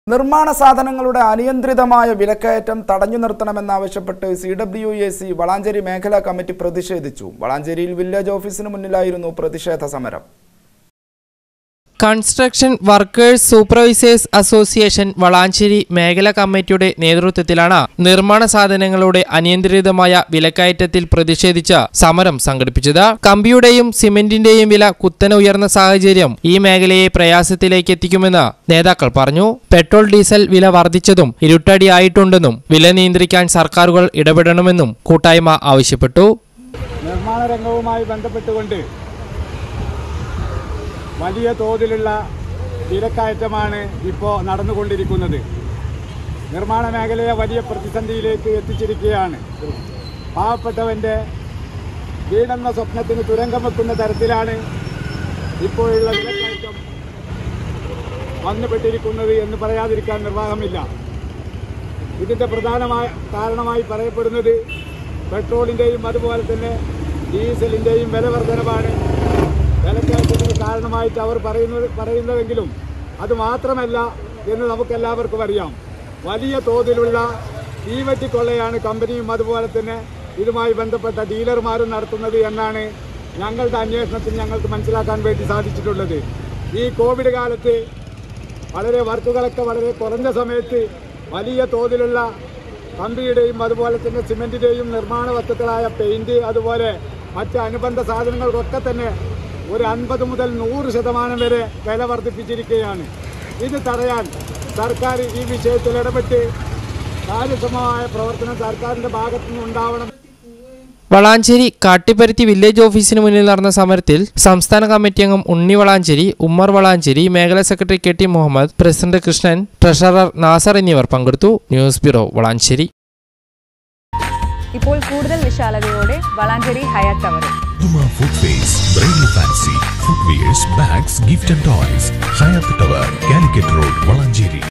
നിർമ്മാണ സാധനങ്ങളുടെ അനിയന്ത്രിതമായ വിലക്കയറ്റം തടഞ്ഞു നിർത്തണമെന്നാവശ്യപ്പെട്ട് C W A C Valanchery മേഖലാ കമ്മിറ്റി പ്രതിഷേധിച്ചു വളാഞ്ചേരിയിൽ വില്ലേജ് ഓഫീസിന് മുന്നിലായിരുന്നു പ്രതിഷേധ സമരം construction workers supervisors association Valanchery മേഖല കമ്മിറ്റിയുടെ നേതൃത്വത്തിലാണ് നിർമ്മാണ സാധനങ്ങളുടെ അനിയന്ത്രിതമായ വിലക്കയറ്റത്തിൽ പ്രതിഷേധിച്ച് സമരം സംഘടിപ്പിച്ചത് കമ്പിയുടെയും സിമന്റിന്റെയും വില കുത്തനെ ഉയർന്ന സാഹചര്യം ഈ മേഖലയെ പ്രയാസത്തിലേക്ക് എത്തിക്കുമെന്ന് നേതാക്കൾ പറഞ്ഞു പെട്രോൾ ഡീസൽ വില വർദ്ധിച്ചതും ഇരുട്ടടിയായിട്ടുണ്ടെന്നും വില നിയന്ത്രിക്കാൻ സർക്കാരുകൾ ഇടപെടണമെന്നും കൂട്ടായ്മ ആവശ്യപ്പെട്ടു നിർമ്മാണ രംഗവുമായി ബന്ധപ്പെട്ടുകൊണ്ട് വലിയ തോതിലുള്ള വിലക്കയറ്റമാണ് ഇപ്പോൾ നടന്നുകൊണ്ടിരിക്കുന്നത് നിർമ്മാണ മേഖലയെ വലിയ പ്രതിസന്ധിയിലേക്ക് എത്തിച്ചിരിക്കുകയാണ് പാവപ്പെട്ടവൻ്റെ വീടെന്ന സ്വപ്നത്തിന് തുരങ്കം വെക്കുന്ന തരത്തിലാണ് ഇപ്പോഴുള്ള വിലക്കയറ്റം വന്നുപെട്ടിരിക്കുന്നത് എന്ന് പറയാതിരിക്കാൻ നിർവാഹമില്ല ഇതിൻ്റെ പ്രധാനമായ കാരണമായി പറയപ്പെടുന്നത് പെട്രോളിൻ്റെയും അതുപോലെ തന്നെ ഡീസലിൻ്റെയും വില വർധനമാണ് വിലക്കയറ്റത്തിന് കാരണമായിട്ട് അവർ പറയുന്നത് പറയുന്നതെങ്കിലും അത് മാത്രമല്ല എന്ന് നമുക്കെല്ലാവർക്കും അറിയാം വലിയ തോതിലുള്ള തീവറ്റിക്കൊള്ളയാണ് കമ്പനിയും അതുപോലെ തന്നെ ഇതുമായി ബന്ധപ്പെട്ട ഡീലർമാരും നടത്തുന്നത് എന്നാണ് ഞങ്ങളുടെ അന്വേഷണത്തിൽ ഞങ്ങൾക്ക് മനസ്സിലാക്കാൻ വേണ്ടി സാധിച്ചിട്ടുള്ളത് ഈ കോവിഡ് കാലത്ത് വളരെ വർക്കുകളൊക്കെ വളരെ കുറഞ്ഞ സമയത്ത് വലിയ തോതിലുള്ള കമ്പിയുടെയും അതുപോലെ തന്നെ സിമെന്റിന്റെയും നിർമ്മാണ വസ്തുക്കളായ പെയിന്റ് അതുപോലെ മറ്റ് അനുബന്ധ സാധനങ്ങൾക്കൊക്കെ തന്നെ ഒരു അൻപത് മുതൽ നൂറ് ശതമാനം വരെ വില വർദ്ധിപ്പിച്ചിരിക്കുകയാണ് ഇത് തടയാൻ സർക്കാർ ഈ വിഷയത്തിൽ ഇടപെട്ട് കാര്യക്ഷമമായ പ്രവർത്തനം സർക്കാരിന്റെ ഭാഗത്തുനിന്ന് ഉണ്ടാവണം വളാഞ്ചേരി കാട്ടിപ്പരുത്തി വില്ലേജ് ഓഫീസിന് മുന്നിൽ നടന്ന സമരത്തിൽ സംസ്ഥാന കമ്മിറ്റി അംഗം ഉണ്ണി വളാഞ്ചേരി ഉമ്മർ വളാഞ്ചേരി മേഖലാ secretary K T Muhammad president Krishnan treasurer Nasar എന്നിവർ പങ്കെടുത്തു ന്യൂസ് ബ്യൂറോ വളാഞ്ചേരി ഇപ്പോൾ കൂടുതൽ വിശാലതയോടെ വളാഞ്ചേരി ഹയാത്ത് ടവറിൽ Numa Footways, Bridal Fancy, Footwears, Bags, Gift and Toys, Hayat Tower, Calicut Road, Valanjeri.